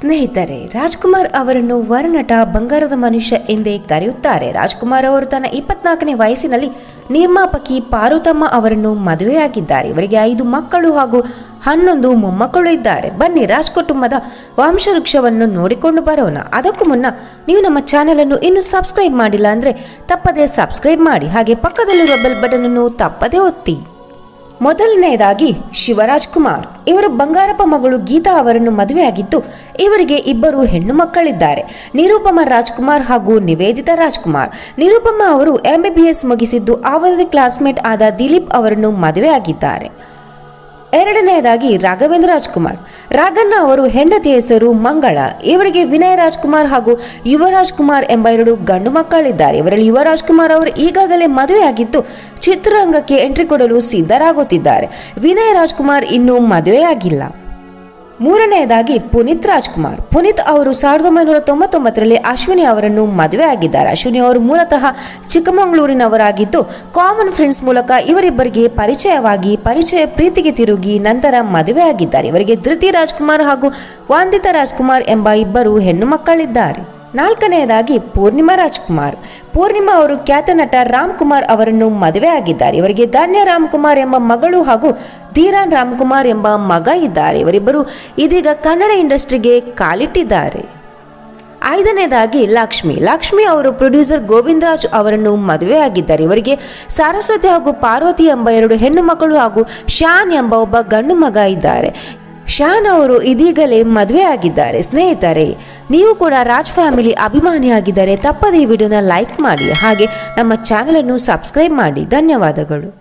ಸ್ನೇಹಿತರೆ ರಾಜ್ಕುಮಾರ್ ಅವರನ್ನು ವರನಟ ಬಂಗಾರದ ಮನುಷ್ಯ ಎಂದೇ ಕರೆಯುತ್ತಾರೆ ರಾಜ್ಕುಮಾರ್ ಅವರು ತನ್ನ ಇಪ್ಪತ್ನಾಲ್ಕನೇ ವಯಸ್ಸಿನಲ್ಲಿ ನಿರ್ಮಾಪಕಿ ಪಾರ್ವತಮ್ಮ ಅವರನ್ನು ಮದುವೆಯಾಗಿದ್ದಾರೆ ಇವರಿಗೆ ಐದು ಮಕ್ಕಳು ಹಾಗೂ ಹನ್ನೊಂದು ಮೊಮ್ಮಕ್ಕಳು ಇದ್ದಾರೆ ಬನ್ನಿ ರಾಜ್ ಕುಟುಂಬದ ವಂಶವೃಕ್ಷವನ್ನು ನೋಡಿಕೊಂಡು ಬರೋಣ ಅದಕ್ಕೂ ಮುನ್ನ ನೀವು ನಮ್ಮ ಚಾನೆಲ್ ಅನ್ನು ಇನ್ನೂ ಸಬ್ಸ್ಕ್ರೈಬ್ ಮಾಡಿಲ್ಲ ಅಂದ್ರೆ ತಪ್ಪದೇ ಸಬ್ಸ್ಕ್ರೈಬ್ ಮಾಡಿ ಹಾಗೆ ಪಕ್ಕದಲ್ಲಿರುವ ಬೆಲ್ ಬಟನ್ ಅನ್ನು ತಪ್ಪದೇ ಒತ್ತಿ ಮೊದಲನೆಯದಾಗಿ ಶಿವರಾಜ್ ಕುಮಾರ್ ಇವರು ಬಂಗಾರಪ್ಪ ಮಗಳು ಗೀತಾ ಅವರನ್ನು ಮದುವೆಯಾಗಿದ್ದು ಇವರಿಗೆ ಇಬ್ಬರು ಹೆಣ್ಣು ಮಕ್ಕಳಿದ್ದಾರೆ ನಿರೂಪಮ ರಾಜ್ಕುಮಾರ್ ಹಾಗೂ ನಿವೇದಿತಾ ರಾಜ್ಕುಮಾರ್ ನಿರೂಪಮ ಅವರು ಎಂಬಿಬಿಎಸ್ ಮುಗಿಸಿದ್ದು ಅವರ ಕ್ಲಾಸ್ಮೇಟ್ ಆದ ದಿಲೀಪ್ ಅವರನ್ನು ಮದುವೆಯಾಗಿದ್ದಾರೆ ಎರಡನೆಯದಾಗಿ ರಾಘವೇಂದ್ರ ರಾಜ್ಕುಮಾರ್ ರಾಘಣ್ಣ ಅವರು ಹೆಂಡತಿ ಹೆಸರು ಮಂಗಳ ಇವರಿಗೆ ವಿನಯ್ ರಾಜ್ಕುಮಾರ್ ಹಾಗೂ ಯುವರಾಜ್ ಕುಮಾರ್ ಎಂಬ ಎರಡು ಗಂಡು ಮಕ್ಕಳಿದ್ದಾರೆ ಇವರಲ್ಲಿ ಯುವರಾಜ್ ಕುಮಾರ್ ಅವರು ಈಗಾಗಲೇ ಮದುವೆಯಾಗಿದ್ದು ಚಿತ್ರರಂಗಕ್ಕೆ ಎಂಟ್ರಿ ಕೊಡಲು ಸಿದ್ಧರಾಗುತ್ತಿದ್ದಾರೆ ವಿನಯ್ ರಾಜ್ಕುಮಾರ್ ಇನ್ನೂ ಮದುವೆಯಾಗಿಲ್ಲ ಮೂರನೆಯದಾಗಿ ಪುನೀತ್ ರಾಜ್ಕುಮಾರ್ ಪುನೀತ್ ಅವರು ಸಾವಿರದ ಒಂಬೈನೂರ ತೊಂಬತ್ತೊಂಬತ್ತರಲ್ಲಿ ಅಶ್ವಿನಿ ಅವರನ್ನು ಮದುವೆ ಆಗಿದ್ದಾರೆ ಅಶ್ವಿನಿ ಅವರು ಮೂಲತಃ ಚಿಕ್ಕಮಗಳೂರಿನವರಾಗಿದ್ದು ಕಾಮನ್ ಫ್ರೆಂಡ್ಸ್ ಮೂಲಕ ಇವರಿಬ್ಬರಿಗೆ ಪರಿಚಯವಾಗಿ ಪರಿಚಯ ಪ್ರೀತಿಗೆ ತಿರುಗಿ ನಂತರ ಮದುವೆಯಾಗಿದ್ದಾರೆ ಇವರಿಗೆ ಧೃತಿ ರಾಜ್ಕುಮಾರ್ ಹಾಗೂ ವಂದಿತಾ ರಾಜ್ಕುಮಾರ್ ಎಂಬ ಇಬ್ಬರು ಹೆಣ್ಣು ಮಕ್ಕಳಿದ್ದಾರೆ ನಾಲ್ಕನೆಯದಾಗಿ ಪೂರ್ಣಿಮಾ ರಾಜ್ಕುಮಾರ್ ಪೂರ್ಣಿಮಾ ಅವರು ಖ್ಯಾತ ನಟ ರಾಮ್ ಕುಮಾರ್ ಅವರನ್ನು ಮದುವೆಯಾಗಿದ್ದಾರೆ ಇವರಿಗೆ ಧನ್ಯ ರಾಮ್ ಕುಮಾರ್ ಎಂಬ ಮಗಳು ಹಾಗೂ ಧೀರಾನ್ ರಾಮ್ ಕುಮಾರ್ ಎಂಬ ಮಗ ಇದ್ದಾರೆ ಇವರಿಬ್ಬರು ಇದೀಗ ಕನ್ನಡ ಇಂಡಸ್ಟ್ರಿಗೆ ಕಾಲಿಟ್ಟಿದ್ದಾರೆ ಐದನೇದಾಗಿ ಲಕ್ಷ್ಮಿ ಲಕ್ಷ್ಮಿ ಅವರು ಪ್ರೊಡ್ಯೂಸರ್ ಗೋವಿಂದರಾಜ್ ಅವರನ್ನು ಮದುವೆಯಾಗಿದ್ದಾರೆ ಇವರಿಗೆ ಸರಸ್ವತಿ ಹಾಗೂ ಪಾರ್ವತಿ ಎಂಬ ಎರಡು ಹೆಣ್ಣು ಮಕ್ಕಳು ಹಾಗೂ ಶಾನ್ ಎಂಬ ಒಬ್ಬ ಗಂಡು ಮಗ ಇದ್ದಾರೆ ಶಾನ್ ಅವರು ಇದೀಗಲೇ ಮದುವೆ ಆಗಿದ್ದಾರೆ ಸ್ನೇಹಿತರೆ ನೀವು ಕೂಡ ರಾಜ್ ಫ್ಯಾಮಿಲಿ ಅಭಿಮಾನಿಯಾಗಿದ್ದರೆ ತಪ್ಪದೇ ಈ ವಿಡಿಯೋನ ಲೈಕ್ ಮಾಡಿ ಹಾಗೆ ನಮ್ಮ ಚಾನೆಲ್ ಅನ್ನು ಸಬ್ಸ್ಕ್ರೈಬ್ ಮಾಡಿ ಧನ್ಯವಾದಗಳು